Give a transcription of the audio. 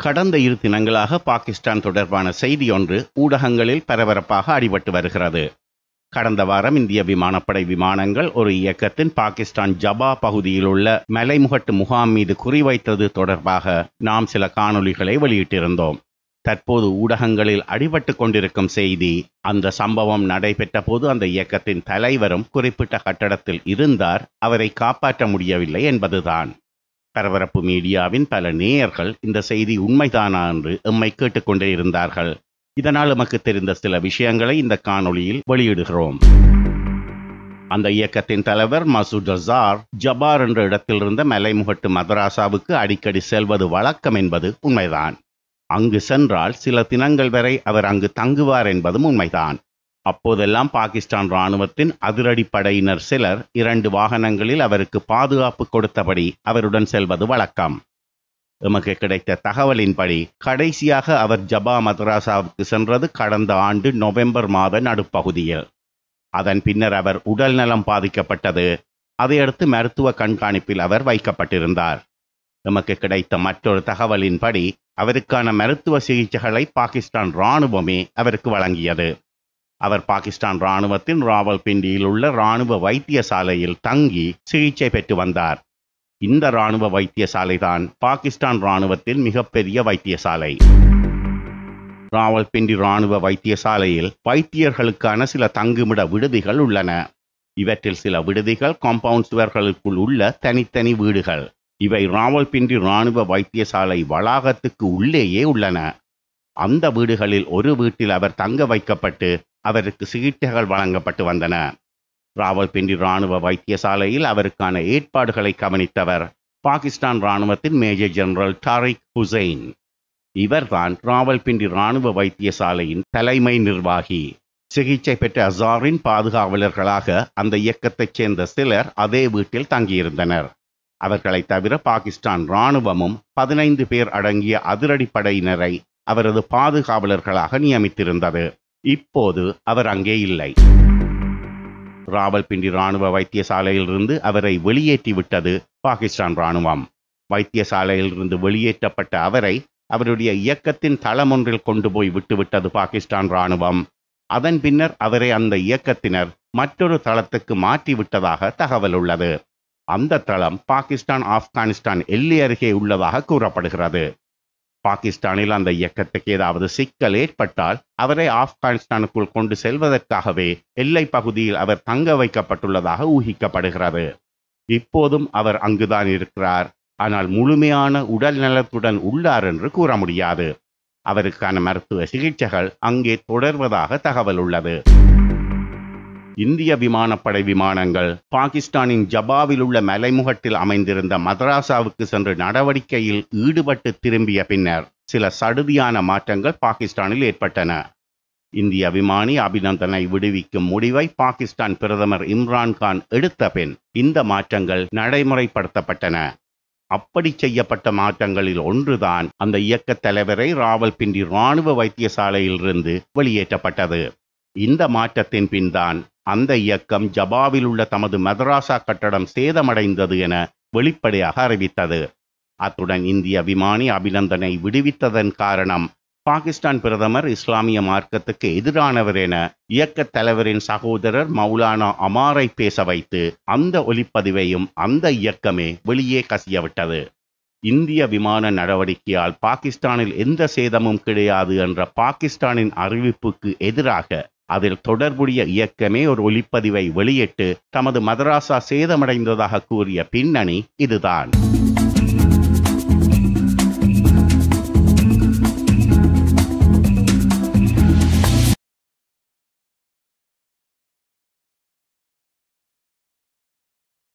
கடந்த இரு தினங்களாக பாகிஸ்தான் தொடர்பான செய்தி ஒன்று ஊடகங்களில் பரபரப்பாக அடிபட்டு வருகிறது கடந்த வாரம் இந்திய விமானப்படை விமானங்கள் ஒரு இயக்கத்தின் பாகிஸ்தான் ஜபா பகுதியில் உள்ள மலைமுகட்டு முகாம் மீது குறிவைத்தது தொடர்பாக நாம் சில காணொளிகளை வெளியிட்டிருந்தோம் தற்போது ஊடகங்களில் அடிபட்டு கொண்டிருக்கும் செய்தி அந்த சம்பவம் நடைபெற்ற போது அந்த இயக்கத்தின் தலைவரும் குறிப்பிட்ட கட்டடத்தில் இருந்தார் அவரை காப்பாற்ற முடியவில்லை என்பதுதான் பரபரப்பு மீடியாவின் பல நேயர்கள் இந்த செய்தி உண்மைதானா என்று எம்மை கேட்டுக்கொண்டே இருந்தார்கள் இதனால் நமக்கு தெரிந்த சில விஷயங்களை இந்த காணொளியில் வெளியிடுகிறோம் அந்த இயக்கத்தின் தலைவர் மசூத் அசார் ஜபார் என்ற இடத்தில் இருந்த மலைமுகட்டு மதராசாவுக்கு அடிக்கடி செல்வது வழக்கம் என்பது உண்மைதான் அங்கு சென்றால் சில தினங்கள் வரை அவர் அங்கு தங்குவார் என்பதும் உண்மைதான் அப்போதெல்லாம் பாகிஸ்தான் ராணுவத்தின் அதிரடிப்படையினர் சிலர் இரண்டு வாகனங்களில் அவருக்கு பாதுகாப்பு கொடுத்தபடி அவருடன் செல்வது வழக்கம் எமக்கு கிடைத்த தகவலின்படி கடைசியாக அவர் ஜபா மதராசாவுக்கு சென்றது கடந்த ஆண்டு நவம்பர் மாத நடுப்பகுதியில் அதன் பின்னர் அவர் உடல் நலம் பாதிக்கப்பட்டது அதையடுத்து மருத்துவ கண்காணிப்பில் அவர் வைக்கப்பட்டிருந்தார் எமக்கு கிடைத்த மற்றொரு தகவலின்படி அவருக்கான மருத்துவ சிகிச்சைகளை பாகிஸ்தான் இராணுவமே அவருக்கு வழங்கியது அவர் பாகிஸ்தான் இராணுவத்தின் ராவல்பிண்டியில் உள்ள இராணுவ வைத்தியசாலையில் தங்கி சிகிச்சை பெற்று வந்தார் இந்த இராணுவ வைத்தியசாலை தான் பாகிஸ்தான் இராணுவத்தின் மிகப்பெரிய வைத்தியசாலை ராவல்பிண்டி இராணுவ வைத்தியசாலையில் வைத்தியர்களுக்கான சில தங்குமிட விடுதிகள் உள்ளன இவற்றில் சில விடுதிகள் காம்பவுண்ட் சுவர்களுக்குள் உள்ள தனித்தனி வீடுகள் இவை ராவல்பிண்டி இராணுவ வைத்தியசாலை வளாகத்துக்கு உள்ளேயே உள்ளன அந்த வீடுகளில் ஒரு வீட்டில் அவர் தங்க வைக்கப்பட்டு அவருக்கு சிகிச்சைகள் வழங்கப்பட்டு வந்தன ராவல்பிண்டி இராணுவ வைத்தியசாலையில் அவருக்கான ஏற்பாடுகளை கவனித்தவர் பாகிஸ்தான் இராணுவத்தின் மேஜர் ஜெனரல் டாரிக் ஹுசைன் இவர்தான் ராவல்பிண்டி இராணுவ வைத்தியசாலையின் தலைமை நிர்வாகி சிகிச்சை பெற்ற அசாரின் பாதுகாவலர்களாக அந்த இயக்கத்தைச் சேர்ந்த சிலர் அதே வீட்டில் தங்கியிருந்தனர் அவர்களை தவிர பாகிஸ்தான் இராணுவமும் பதினைந்து பேர் அடங்கிய அதிரடிப்படையினரை அவரது பாதுகாவலர்களாக நியமித்திருந்தது இப்போது அவர் அங்கே இல்லை ராவல்பிண்டி இராணுவ வைத்தியசாலையிலிருந்து அவரை வெளியேற்றிவிட்டது பாகிஸ்தான் இராணுவம் வைத்தியசாலையிலிருந்து வெளியேற்றப்பட்ட அவரை அவருடைய இயக்கத்தின் தளமொன்றில் கொண்டு போய் விட்டுவிட்டது பாகிஸ்தான் இராணுவம் அதன் பின்னர் அவரை அந்த இயக்கத்தினர் மற்றொரு தளத்துக்கு மாற்றிவிட்டதாக தகவல் உள்ளது அந்த தளம் பாகிஸ்தான் ஆப்கானிஸ்தான் எல்லை அருகே உள்ளதாக கூறப்படுகிறது பாகிஸ்தானில் அந்த இயக்கத்துக்கு ஏதாவது சிக்கல் ஏற்பட்டால் அவரை ஆப்கானிஸ்தானுக்குள் கொண்டு செல்வதற்காகவே எல்லை பகுதியில் அவர் தங்க வைக்கப்பட்டுள்ளதாக ஊகிக்கப்படுகிறது இப்போதும் அவர் அங்குதான் இருக்கிறார் ஆனால் முழுமையான உடல் நலத்துடன் உள்ளார் என்று கூற முடியாது அவருக்கான மருத்துவ சிகிச்சைகள் அங்கே தொடர்வதாக தகவல் உள்ளது இந்திய விமானப்படை விமானங்கள் பாகிஸ்தானின் ஜபாவில் உள்ள மலைமுகட்டில் அமைந்திருந்த மதராசாவுக்கு சென்று நடவடிக்கையில் ஈடுபட்டு திரும்பிய பின்னர் சில சடுதியான மாற்றங்கள் பாகிஸ்தானில் ஏற்பட்டன இந்திய விமானி அபிநந்தனை விடுவிக்கும் முடிவை பாகிஸ்தான் பிரதமர் இம்ரான்கான் எடுத்த பின் இந்த மாற்றங்கள் நடைமுறைப்படுத்தப்பட்டன அப்படி செய்யப்பட்ட மாற்றங்களில் ஒன்றுதான் அந்த இயக்க தலைவரை ராவல்பிண்டி இராணுவ வைத்தியசாலையிலிருந்து வெளியேற்றப்பட்டது இந்த மாற்றத்தின் பின்தான் அந்த இயக்கம் ஜபாவில் உள்ள தமது மதராசா கட்டடம் சேதமடைந்தது என வெளிப்படையாக அறிவித்தது அத்துடன் இந்திய விமானி அபிநந்தனை விடுவித்ததன் காரணம் பாகிஸ்தான் பிரதமர் இஸ்லாமிய மார்க்கத்துக்கு எதிரானவர் என இயக்க தலைவரின் சகோதரர் மௌலானா அமாரை பேச வைத்து அந்த ஒலிப்பதிவையும் அந்த இயக்கமே வெளியே கசியவிட்டது இந்திய விமான நடவடிக்கையால் பாகிஸ்தானில் எந்த சேதமும் கிடையாது என்ற பாகிஸ்தானின் அறிவிப்புக்கு எதிராக அதில் தொடர்புடைய இயக்கமே ஒரு ஒலிப்பதிவை வெளியிட்டு தமது மதராசா சேதமடைந்ததாக கூறிய பின்னணி இதுதான்